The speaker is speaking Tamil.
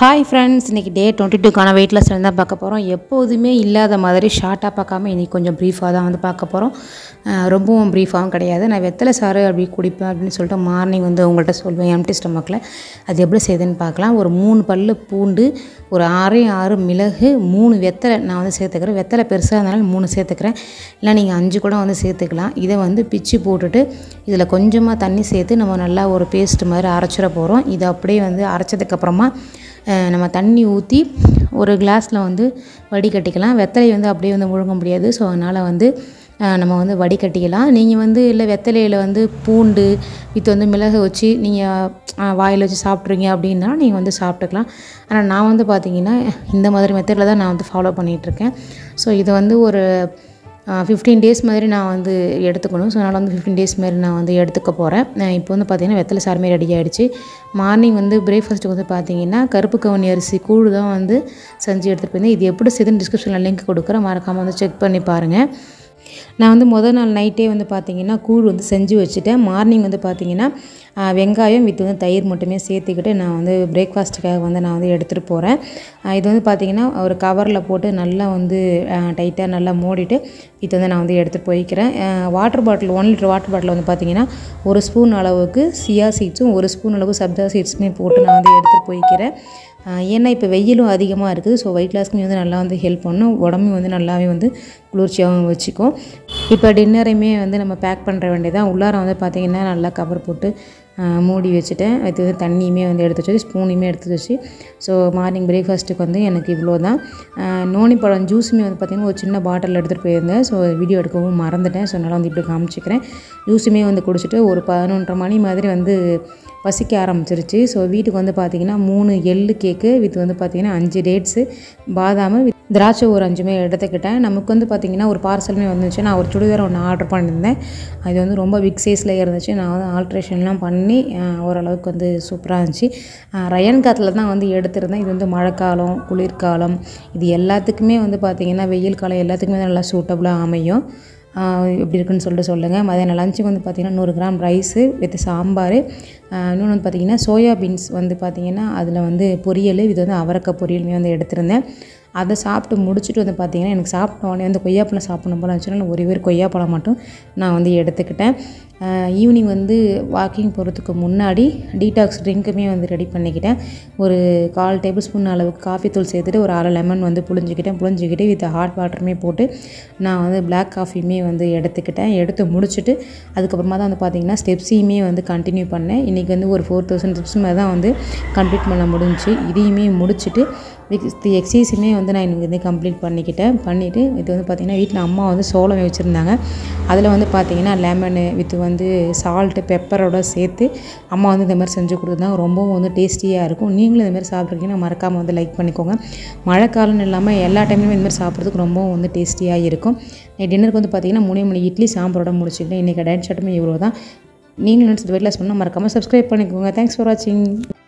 ஹாய் ஃப்ரெண்ட்ஸ் இன்றைக்கி டே டுவெண்ட்டி டூக்கான வெயிட் லாஸ் தான் பார்க்க போகிறோம் எப்போதுமே இல்லாத மாதிரி ஷார்ட்டாக பார்க்காம இன்றைக்கி கொஞ்சம் ப்ரீஃபாக தான் வந்து பார்க்க போகிறோம் அஹ் ரொம்பவும் ப்ரீஃபாகவும் கிடையாது நான் வெத்தலை சாறு அப்படி குடிப்பேன் அப்படின்னு சொல்லிட்டு மார்னிங் வந்து உங்கள்கிட்ட சொல்வேன் எம்டி ஸ்டமக்கில் அது எப்படி செய்யுதுன்னு பார்க்கலாம் ஒரு மூணு பல்லு பூண்டு ஒரு ஆறே ஆறு மிளகு மூணு வெத்தலை நான் வந்து சேர்த்துக்கிறேன் வெத்தலை பெருசாக இருந்தாலும் மூணு சேர்த்துக்கிறேன் இல்லை நீங்கள் அஞ்சு கூட வந்து சேர்த்துக்கலாம் இதை வந்து பிச்சு போட்டுட்டு இதில் கொஞ்சமாக தண்ணி சேர்த்து நம்ம நல்லா ஒரு பேஸ்ட் மாதிரி அரைச்சிட போகிறோம் இதை அப்படியே வந்து அரைச்சதுக்கப்புறமா அஹ் நம்ம தண்ணி ஊற்றி ஒரு கிளாஸில் வந்து வடிகட்டிக்கலாம் வெத்தலை வந்து அப்படியே வந்து முழுங்க முடியாது ஸோ அதனால் வந்து அஹ் நம்ம வந்து வடிகட்டிக்கலாம் நீங்கள் வந்து இல்லை வெத்தலையில் வந்து பூண்டு வித்து வந்து மிளகு வச்சு நீங்கள் வாயில் வச்சு சாப்பிட்றீங்க அப்படின்னா நீங்கள் வந்து சாப்பிட்டுக்கலாம் ஆனால் நான் வந்து பார்த்தீங்கன்னா இந்த மாதிரி மெத்தடில் தான் நான் வந்து ஃபாலோ பண்ணிகிட்ருக்கேன் ஸோ இது வந்து ஒரு ஃபிஃப்டீன் டேஸ் மாதிரி நான் வந்து எடுத்துக்கணும் ஸோ அதனால் வந்து ஃபிஃப்டீன் டேஸ் மாதிரி நான் வந்து எடுத்துக்க போகிறேன் இப்போ வந்து பார்த்திங்கன்னா வெத்தலை சாருமே ரெடி ஆகிடுச்சு மார்னிங் வந்து பிரேக்ஃபாஸ்ட்டுக்கு வந்து பார்த்தீங்கன்னா கருப்பு கவனி அரிசி கூழ் தான் வந்து செஞ்சு எடுத்துகிட்டு போயிருந்தேன் இது எப்படி செய்யுதுன்னு டிஸ்கிரிப்ஷனில் லிங்க் கொடுக்குறேன் மறக்காமல் வந்து செக் பண்ணி பாருங்கள் நான் வந்து முதல் நாள் நைட்டே வந்து பார்த்தீங்கன்னா கூழ் வந்து செஞ்சு வச்சுட்டேன் மார்னிங் வந்து பார்த்தீங்கன்னா ஆஹ், வெங்காயம் வித் வந்து தயிர் மட்டுமே சேர்த்துக்கிட்டு நான் வந்து பிரேக்ஃபாஸ்ட்டுக்காக வந்து நான் வந்து எடுத்துகிட்டு போகிறேன் இது வந்து பார்த்தீங்கன்னா ஒரு கவரில் போட்டு நல்லா வந்து டைட்டாக நல்லா மூடிட்டு இது வந்து நான் வந்து எடுத்துகிட்டு போய்க்கிறேன் water bottle one litre water bottle வந்து பார்த்தீங்கன்னா ஒரு ஸ்பூன் அளவுக்கு சியா சீட்ஸும் ஒரு ஸ்பூன் அளவுக்கு சப்ஜா சீட்ஸுமே போட்டு நான் வந்து எடுத்துகிட்டு போய்க்கிறேன் ஆஹ் ஏன்னா இப்போ வெயிலும் அதிகமாக இருக்குது ஸோ வெயிட் லாஸ்க்குமே வந்து நல்லா வந்து ஹெல்ப் பண்ணும் உடம்பு வந்து நல்லாவே வந்து குளிர்ச்சியாகவும் வச்சுக்கும் இப்போ டின்னரையுமே வந்து நம்ம பேக் பண்ணுற வேண்டியதான் உள்ளார வந்து பார்த்திங்கன்னா நல்லா கவர் போட்டு ஆஹ் மூடி வச்சுட்டேன் இது வந்து தண்ணியுமே வந்து எடுத்து வச்சு ஸ்பூனையுமே எடுத்து வச்சு ஸோ மார்னிங் பிரேக்ஃபாஸ்ட்டுக்கு வந்து எனக்கு இவ்வளோ தான் நோனி பழம் ஜூஸுமே வந்து பார்த்திங்கன்னா ஒரு சின்ன பாட்டில் எடுத்துகிட்டு போயிருந்தேன் ஸோ வீடியோ எடுக்கவும் மறந்துட்டேன் ஸோ அதனால் வந்து இப்படி காமிச்சிக்கிறேன் ஜூஸுமே வந்து குடிச்சிட்டு ஒரு பதினொன்றரை மணி மாதிரி வந்து பசிக்க ஆரம்பிச்சிருச்சு ஸோ வீட்டுக்கு வந்து பார்த்திங்கன்னா மூணு எள்ளு கேக்கு வித் வந்து பார்த்திங்கன்னா அஞ்சு டேட்ஸு பாதாம் with திராட்சை ஒரு அஞ்சுமே எடுத்துக்கிட்டேன் நமக்கு வந்து பார்த்திங்கன்னா ஒரு பார்சலுமே வந்துச்சு நான் ஒரு சுடிதார் ஒன்று ஆர்டர் பண்ணியிருந்தேன் அது வந்து ரொம்ப பிக் சைஸில் இருந்துச்சு நான் வந்து ஆல்ட்ரேஷன்லாம் பண்ணி அஹ், ஓரளவுக்கு வந்து சூப்பராக இருந்துச்சு அஹ், ரயன் காத்தில் தான் வந்து எடுத்திருந்தேன் இது வந்து மழைக்காலம் குளிர்காலம் இது எல்லாத்துக்குமே வந்து பார்த்திங்கன்னா வெயில் காலம் எல்லாத்துக்குமே நல்லா சூட்டபுளாக அமையும் ஆஹ் எப்படி இருக்குன்னு சொல்லிட்டு சொல்லுங்கள் மதியானம் லஞ்சுக்கு வந்து பார்த்திங்கன்னா நூறு கிராம் ரைஸு வித் சாம்பார் இன்னொன்று வந்து பார்த்திங்கன்னா சோயா பீன்ஸ் வந்து பார்த்திங்கன்னா அதில் வந்து பொரியல் இது வந்து அவரக்காய் பொரியலுமே வந்து எடுத்திருந்தேன் அதை சாப்பிட்டு முடிச்சுட்டு வந்து பார்த்திங்கன்னா எனக்கு சாப்பிட்ட உடனே வந்து கொய்யாப்பழம் சாப்பிடணும் போல இருந்துச்சுனால ஒரே ஒரு கொய்யாப்பழம் மட்டும் நான் வந்து எடுத்துக்கிட்டேன் ஈவினிங் வந்து வாக்கிங் போகிறதுக்கு முன்னாடி டீடாக்ஸ் ட்ரிங்க்குமே வந்து ரெடி பண்ணிக்கிட்டேன் ஒரு கால் டேபிள் ஸ்பூன் அளவுக்கு காஃபி தூள் சேர்த்துட்டு ஒரு அரை லெமன் வந்து புழிஞ்சிக்கிட்டேன் புழிஞ்சிக்கிட்டு வித் ஹாட் வாட்டருமே போட்டு நான் வந்து பிளாக் காஃபியுமே வந்து எடுத்துக்கிட்டேன் எடுத்து முடிச்சுட்டு அதுக்கப்புறமா தான் வந்து பார்த்திங்கன்னா ஸ்டெப்ஸையுமே வந்து கண்டினியூ பண்ணேன் இன்றைக்கி வந்து ஒரு ஃபோர் தௌசண்ட் ஸ்டெப்ஸ் மாதிரி தான் வந்து கம்ப்ளீட் பண்ண முடிஞ்சுச்சு இதையுமே முடிச்சுட்டு வித் எக்ஸசைஸுமே வந்து நான் எனக்கு வந்து கம்ப்ளீட் பண்ணிக்கிட்டேன் பண்ணிவிட்டு இது வந்து பார்த்திங்கன்னா வீட்டில் அம்மா வந்து சோளம் வச்சுருந்தாங்க அதில் வந்து பார்த்திங்கன்னா லெமனு வித் வந்து சால்ட்டு பெப்பரோட சேர்த்து அம்மா வந்து இந்த மாதிரி செஞ்சு கொடுத்துருந்தாங்க ரொம்பவும் வந்து டேஸ்டியாக இருக்கும் நீங்களும் இந்த மாதிரி சாப்பிட்றீங்கன்னா மறக்காமல் வந்து லைக் பண்ணிக்கோங்க மழைக்காலம்னு இல்லாமல் எல்லா டைம்லையுமே இந்த மாதிரி சாப்பிட்றதுக்கு ரொம்பவும் வந்து டேஸ்டியாக இருக்கும் டின்னருக்கு வந்து பார்த்திங்கன்னா மூணு மணி இட்லி சாம்பாரோட முடிச்சுக்கிட்டேன் இன்றைக்கி டயட் ஷாட்டுமே இவ்வளோ தான் நீங்களும் நினச்சது வெயிட் லாஸ் பண்ணால் மறக்காமல் சப்ஸ்கிரைப் பண்ணிக்கோங்க தேங்க்ஸ் ஃபார் வாட்சிங்